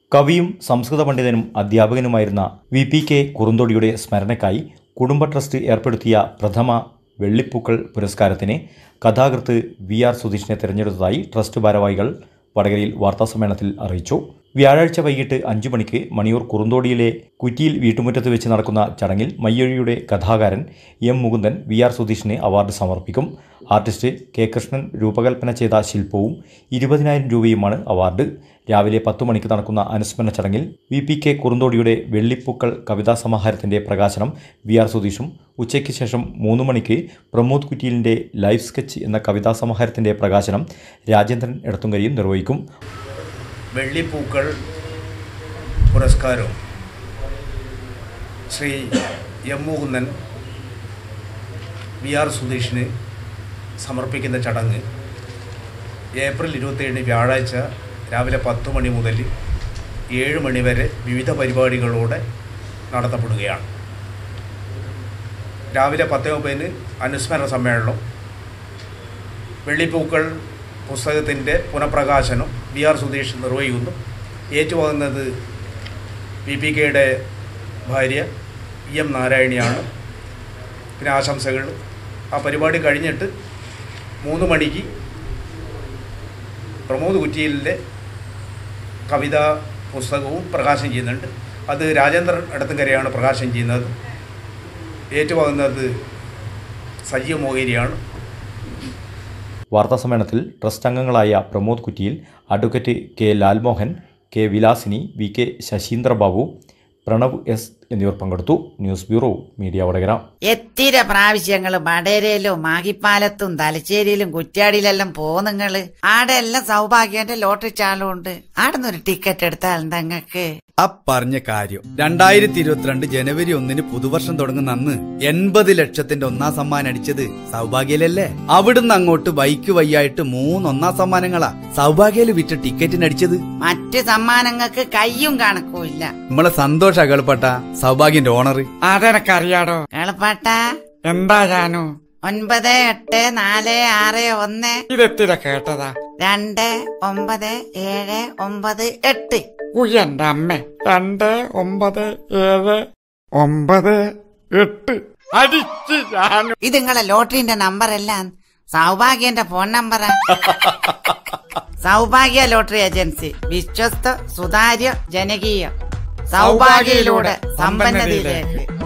കവിയും സംസ്കൃത പണ്ഡിതനും അധ്യാപകനുമായിരുന്ന വി പി കെ കുറുന്തോടിയുടെ സ്മരണയ്ക്കായി കുടുംബ ട്രസ്റ്റ് ഏർപ്പെടുത്തിയ പ്രഥമ വെള്ളിപ്പൂക്കൾ പുരസ്കാരത്തിന് കഥാകൃത്ത് വി ആർ സുധീഷിനെ തിരഞ്ഞെടുത്തതായി ട്രസ്റ്റ് ഭാരവാഹികൾ വടകരയിൽ വാർത്താസമ്മേളനത്തിൽ അറിയിച്ചു വ്യാഴാഴ്ച വൈകിട്ട് അഞ്ചു മണിക്ക് മണിയൂർ കുറുന്തോടിയിലെ കുറ്റിയിൽ വീട്ടുമുറ്റത്ത് വെച്ച് നടക്കുന്ന ചടങ്ങിൽ മയ്യഴിയുടെ കഥാകാരൻ എം മുകുന്ദൻ വി ആർ സുധീഷിന് അവാർഡ് സമർപ്പിക്കും ആർട്ടിസ്റ്റ് കെ കൃഷ്ണൻ രൂപകൽപ്പന ചെയ്ത ശില്പവും ഇരുപതിനായിരം രൂപയുമാണ് അവാർഡ് രാവിലെ പത്തു മണിക്ക് നടക്കുന്ന അനുസ്മരണ ചടങ്ങിൽ വി പി കെ കുറുന്തോടിയുടെ വെള്ളിപ്പൂക്കൾ കവിതാ സമാഹാരത്തിന്റെ പ്രകാശനം വി ആർ സുധീഷും ഉച്ചയ്ക്ക് ശേഷം മൂന്ന് മണിക്ക് പ്രമോദ് കുറ്റിയിലിന്റെ ലൈഫ് സ്കെച്ച് എന്ന കവിതാ സമാഹാരത്തിന്റെ പ്രകാശനം രാജേന്ദ്രൻ എടത്തുങ്കരയും നിർവഹിക്കും വെള്ളിപ്പൂക്കൾ പുരസ്കാരവും Shri M Mukundan V R സുധീഷിന് സമർപ്പിക്കുന്ന ചടങ്ങ് ഏപ്രിൽ ഇരുപത്തേഴിന് വ്യാഴാഴ്ച രാവിലെ പത്ത് മണി മുതൽ ഏഴ് മണി വരെ വിവിധ പരിപാടികളോടെ നടത്തപ്പെടുകയാണ് രാവിലെ പത്ത് മുപ്പതിന് അനുസ്മരണ സമ്മേളനം വെള്ളിപ്പൂക്കൾ പുസ്തകത്തിൻ്റെ പുനഃപ്രകാശനം ബി ആർ സുധീഷ് നിർവഹിക്കുന്നു ഏറ്റുവാങ്ങുന്നത് വി പി കെയുടെ ഭാര്യ ഇ എം നാരായണിയാണ് പിന്നെ ആശംസകൾ ആ പരിപാടി കഴിഞ്ഞിട്ട് മൂന്ന് മണിക്ക് പ്രമോദ് കുറ്റിയിലെ കവിതാ പുസ്തകവും പ്രകാശനം ചെയ്യുന്നുണ്ട് അത് രാജേന്ദ്രൻ ഇടത്തുങ്കരയാണ് പ്രകാശനം ചെയ്യുന്നത് ഏറ്റുവാങ്ങുന്നത് സജീവ മൊഹേരിയാണ് വാർത്താസമ്മേളനത്തിൽ ട്രസ്റ്റ് അംഗങ്ങളായ Pramod Kuttiyil advocate K Lalmohan K Vilasini V K Sasheendrababu Pranav S എന്നിവർ പങ്കെടുത്തു ന്യൂസ് ബ്യൂറോ മീഡിയ വടകര എത്തിര പ്രാവശ്യങ്ങള് വടേരയിലും മാഹിപ്പാലത്തും തലശ്ശേരിയിലും കുറ്റ്യാടിയിലെല്ലാം പോന്നുങ്ങള് ആടെ എല്ലാം സൗഭാഗ്യന്റെ ലോട്ടറി ചാലും ഉണ്ട് ആടെ ഒരു ടിക്കറ്റ് എടുത്താൽ നിങ്ങൾക്ക് ആ പറഞ്ഞ കാര്യം രണ്ടായിരത്തി ഇരുപത്തിരണ്ട് ജനുവരി ഒന്നിന് പുതുവർഷം തുടങ്ങുന്ന അന്ന് എൺപത് ലക്ഷത്തിന്റെ ഒന്നാം സമ്മാനം അടിച്ചത് സൗഭാഗ്യയിലല്ലേ അവിടുന്ന് അങ്ങോട്ട് ബൈക്ക് വയ്യായിട്ട് മൂന്ന് ഒന്നാം സമ്മാനങ്ങളാ സൗഭാഗ്യയില് വിറ്റ ടിക്കറ്റിന് അടിച്ചത് മറ്റ് സമ്മാനങ്ങൾക്ക് കയ്യും കണക്കും ഇല്ല നമ്മളെ സന്തോഷ കളുപ്പട്ട സൗഭാഗ്യന്റെ ഓണർ അതെനക്കറിയാടോ കളപ്പാട്ട എന്താ ജാനു ഒൻപത് എട്ട് നാല് ആറ് ഒന്ന് ഇതെത്തിര കേട്ടതാ രണ്ട് ഒമ്പത് ഏഴ് ഒമ്പത് എട്ട് ഉയ്യന്റെ അമ്മ രണ്ട് ഒമ്പത് ഏഴ് ഒമ്പത് എട്ട് അടിച്ച് ജാനു ഇത് നിങ്ങളെ ലോട്ടറിന്റെ നമ്പർ എല്ലാം സൗഭാഗ്യന്റെ ഫോൺ നമ്പറാ സൗഭാഗ്യ ലോട്ടറി ഏജൻസി വിശ്വസ്ത സുതാര്യ ജനകീയ സൗഭാഗ്യയിലൂടെ സമ്പന്നതയിലേക്ക്